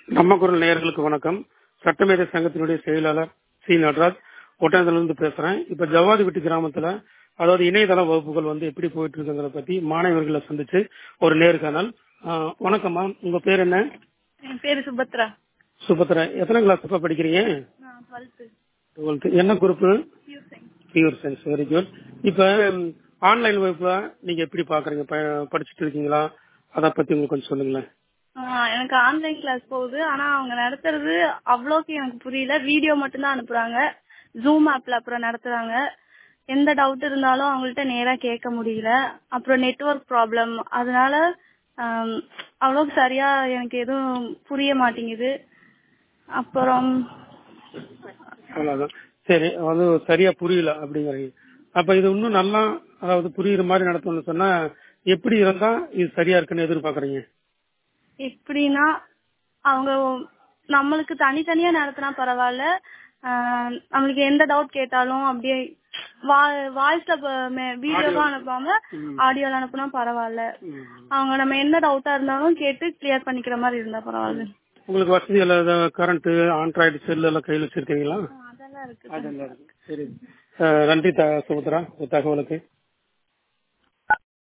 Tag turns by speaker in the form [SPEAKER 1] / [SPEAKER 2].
[SPEAKER 1] நம்ம குரல் நேயர்களுக்கு வணக்கம் சட்டமேதை சங்கத்தினுடைய செயலாளர் சி நடராஜ் ஒட்டனத்திலிருந்து பேசுறேன் இப்ப ஜவாதிபட்டி கிராமத்துல அதாவது இணையதள வகுப்புகள் வந்து எப்படி போயிட்டு இருக்குங்கிறத பத்தி மாணவர்களை சந்திச்சு ஒரு நேர்காணல் ஆஹ் வணக்கம்மா உங்க பேர் என்ன
[SPEAKER 2] என் பேரு சுபத்ரா
[SPEAKER 1] சுபத்ரா எத்தனை கிளாஸ் இப்ப படிக்கிறீங்க
[SPEAKER 2] நான் டுவெல்த்து
[SPEAKER 1] டுவெல்த் என்ன group
[SPEAKER 2] pure science
[SPEAKER 1] pure science very good இப்ப ஆன்லைன் வகுப்புல நீங்க எப்படி பாக்குறீங்க ப- படிச்சிட்டு இருக்கீங்களா அத பத்தி உங்களுக்கு கொஞ்சம் சொல்லுங்களேன்
[SPEAKER 2] எனக்கு ஆன்லைன் கிளாஸ் போகுது ஆனா அவங்க நடத்துறது அவ்வளோக்கு எனக்கு புரியல வீடியோ மட்டும்தான் அனுப்புறாங்க ஜூம் ஆப்ல அப்புறம் நடத்துறாங்க எந்த டவுட் இருந்தாலும் அவங்கள்ட்ட நேரா கேட்க முடியல அப்புறம் நெட்வொர்க் ப்ராப்ளம் அதனால ஆம், அவ்வளோக்கு சரியா எனக்கு எதுவும் புரிய மாட்டேங்குது அப்புறம்
[SPEAKER 1] அவ்வளவுதான் சரி அது சரியா புரியல அப்படிங்கறீங்க அப்ப இது இன்னும் நல்லா அதாவது புரியுற மாதிரி நடத்தணும்னு சொன்னா எப்படி இருந்தா இது சரியா இருக்குன்னு எதிர்பார்க்கறீங்க
[SPEAKER 2] எப்படின்னா அவங்க நம்மளுக்கு தனித்தனியா நடத்தினா பரவாயில்ல ஆஹ் நம்மளுக்கு எந்த டவுட் கேட்டாலும் அப்படியே வாய்ஸ்ல வீடியோவா அனுப்பாம ஆடியோல அனுப்புனா பரவாயில்ல அவங்க நம்ம எந்த டவுட்டா இருந்தாலும் கேட்டு கிளியர் பண்ணிக்கிற மாதிரி இருந்தா பரவாயில்ல
[SPEAKER 1] உங்களுக்கு வசதி எல்லாம் கரண்ட் ஆண்ட்ராய்டு செல் எல்லாம் கையில் வச்சிருக்கீங்களா
[SPEAKER 2] அதெல்லாம் இருக்கு
[SPEAKER 1] அதெல்லாம் இருக்கு சரி அஹ் நன்றி த- சுபத்ரா உங்க தகவலுக்கு